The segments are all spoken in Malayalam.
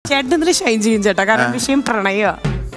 ചേട്ടൻ ഇതിൽ ഷൈൻ ചെയ്യും ചേട്ടാ കാരണം വിഷയം പ്രണയ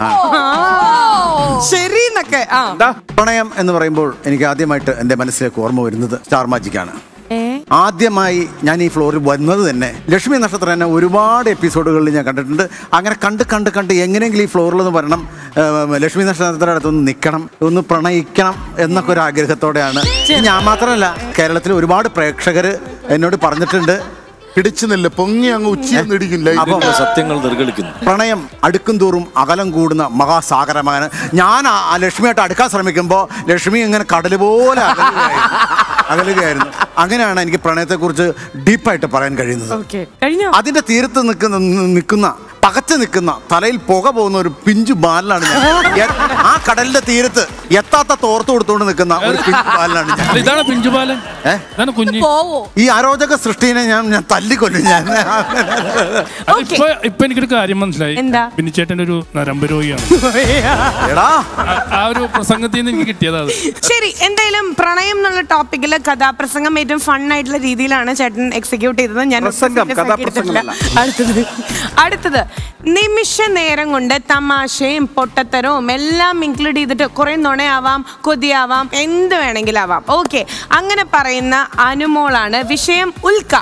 ശരി എന്നൊക്കെ ആ പ്രണയം എന്ന് പറയുമ്പോൾ എനിക്ക് ആദ്യമായിട്ട് എൻ്റെ മനസ്സിലേക്ക് ഓർമ്മ വരുന്നത് സ്റ്റാർ മാജിക്കാണ് ആദ്യമായി ഞാൻ ഈ ഫ്ലോറിൽ വന്നത് തന്നെ ലക്ഷ്മി നക്ഷത്രം എന്നെ ഒരുപാട് എപ്പിസോഡുകളിൽ ഞാൻ കണ്ടിട്ടുണ്ട് അങ്ങനെ കണ്ട് കണ്ട് കണ്ട് എങ്ങനെയെങ്കിലും ഈ ഫ്ലോറിൽ നിന്ന് വരണം ഏം, ലക്ഷ്മി നക്ഷത്രത്തിൻ്റെ അടുത്തൊന്ന് നിൽക്കണം ഒന്ന് പ്രണയിക്കണം എന്നൊക്കെ ഒരു ആഗ്രഹത്തോടെയാണ് ഞാൻ മാത്രമല്ല കേരളത്തിൽ ഒരുപാട് പ്രേക്ഷകർ എന്നോട് പറഞ്ഞിട്ടുണ്ട് പിടിച്ചു നില്ല പൊങ്ങി അങ്ങ് ഉച്ചയൊന്നും ഇടിക്കില്ല അപ്പം സത്യങ്ങൾ നിർഗളിക്കുന്നു പ്രണയം അടുക്കും തോറും അകലം കൂടുന്ന മഹാസാഗരമാണ് ഞാൻ ആ ആ ലക്ഷ്മിയായിട്ട് അടുക്കാൻ ശ്രമിക്കുമ്പോൾ ലക്ഷ്മി ഇങ്ങനെ കടൽ പോലെ അകലുകയായിരുന്നു. അകലുകയായിരുന്നു അങ്ങനെയാണ് എനിക്ക് പ്രണയത്തെക്കുറിച്ച് ഡീപ്പായിട്ട് പറയാൻ കഴിയുന്നത് ഓക്കെ കഴിഞ്ഞോ അതിന്റെ തീരത്ത് നിൽക്കുന്ന നിൽക്കുന്ന പകച്ചു നിൽക്കുന്ന തലയിൽ പുക പോകുന്ന ഒരു പിഞ്ചു ബാലനാണ് ഞാൻ എ- ആ കടലിന്റെ തീരത്ത് എത്താത്ത തോർത്ത് കൊടുത്തുകൊണ്ട് നിൽക്കുന്ന ഒരു പിഞ്ചു ബാലനാണ് ഞാൻ അല്ല, ഇതാണ് പിഞ്ചുപാലൻ ഏ? ഇതാണ് കുഞ്ഞ് പോവോ ഈ അരോചക സൃഷ്ടിനെ ഞാൻ ഞാൻ തല്ലിക്കൊല്ലും ഞാൻ അത് ഇപ്പൊ ഇപ്പൊ എനിക്കൊരു കാര്യം മനസ്സിലായി എന്താ? ബിന്നിച്ചേട്ടൻ ഒരു നരമ്പ് രോഗിയാണ് എടാ ആ- ആ ഒരു പ്രസംഗത്തിൽ നിന്ന് എനിക്ക് കിട്ടിയതാ അത് ശരി എന്തായാലും പ്രണയം എന്നുള്ള ടോപ്പിക്കിൽ കഥാപ്രസംഗം ഏറ്റവും ഫൺ ആയിട്ടുള്ള രീതിയിലാണ് ചേട്ടൻ എക്സിക്യൂട്ട് ചെയ്തത് ഞാൻ പ്രസംഗം, serious ആക്കി എടുത്തിട്ടില്ല. അടുത്തത് അടുത്തത് നിമിഷ നേരം കൊണ്ട് തമാശയും പൊട്ടത്തരവും എല്ലാം ഇൻക്ലൂഡ് ചെയ്തിട്ട് കുറെ നുണയാവാം കൊതിയാവാം എന്ത് വേണമെങ്കിലും ആവാം ഓക്കെ അങ്ങനെ പറയുന്ന അനുമോളാണ് വിഷയം ഉൽക്ക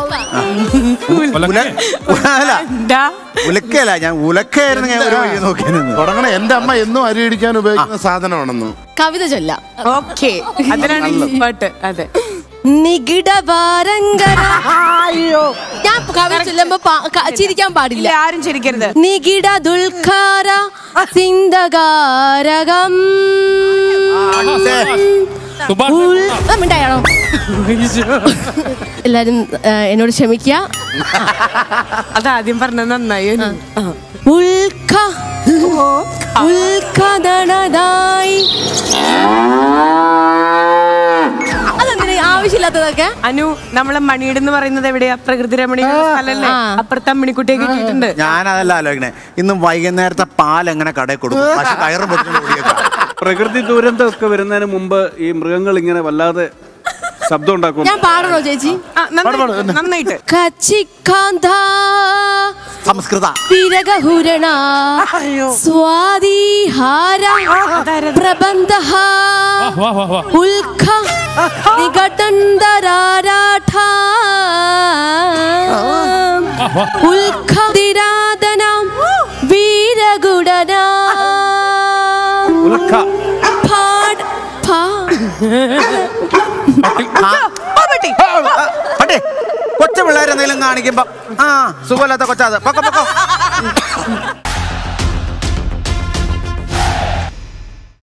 ഉല അല്ല എന്താ? ഉലക്കയല്ല ഞാൻ ഉലക്കയായിരുന്നു ഞാൻ ഒരു വഴി നോക്കി നിന്ന് തുടങ്ങണ എന്റെ അമ്മ എന്നും അരി ഇടിക്കാൻ ഉപയോഗിക്കുന്ന സാധനമാണെന്ന് കവിത ചൊല്ലാം ഓക്കെ അതിനാണ് എക്സ്പേർട്ട് അതെ നികിട ഭാരങ്കര ഞാൻ കവിത ചൊല്ലുമ്പോ പാ- ക- ചിരിക്കാൻ ഇല്ല പാടില്ല ആരും ചിരിക്കരുത് നികിട ദുൽഖാര സിന്ധകാരകം സുഭാഷ് ഉൾ- ആ, മിണ്ടായാണോ എല്ലാരും ആ, എന്നോട് ക്ഷമിക്കുക അതാദ്യം പറഞ്ഞത് നന്നായി ആ. ഉൽക്ക ഉൽക്കടണതായി അതെന്തിനാ ഈ ആവശ്യമില്ലാത്തതൊക്കെ അനു നമ്മളെ മണിയുടെ എന്ന് പറയുന്നത് എവിടെയാ പ്രകൃതി രമണീയ സ്ഥലല്ലേ ആ. അപ്പുറത്തെ അമ്മിണിക്കുട്ടിയെ കിട്ടിയിട്ടുണ്ട് ഞാനതല്ല ആലോചിക്കണേ ഇന്ന് വൈകുന്നേരത്തെ പാൽ എങ്ങനെ കടയിൽ കൊടുക്കും പക്ഷെ കയറ് പൊട്ടിച്ച് ഓടിയേക്കാം പ്രകൃതി ദുരന്തമൊക്കെ വരുന്നതിന് മുമ്പ് ഈ മൃഗങ്ങൾ ഇങ്ങനെ വല്ലാതെ ശബ്ദം ഉണ്ടാക്കും ഞാൻ പാടണോ ചേച്ചി ആ, നന്നായിട്ട്, നന്നായിട്ട് കച്ചിക്കാന്ത സംസ്കൃത വിരഗഹുരണ സ്വാതിഹാര പ്രബന്ധ വാ വാ വാ വാ ഉൽഖ നികടന്തരാരാഠ ഉൽഖ തിരാതനം വീരഗുഡന ഉൽക്ക പാട് പാ പട്ടേ കൊച്ചു പിള്ളേരെന്തെങ്കിലും കാണിക്കുമ്പോ ആ സുഖമില്ലാത്ത കൊച്ചാത് പൊക്കോ പൊക്കോ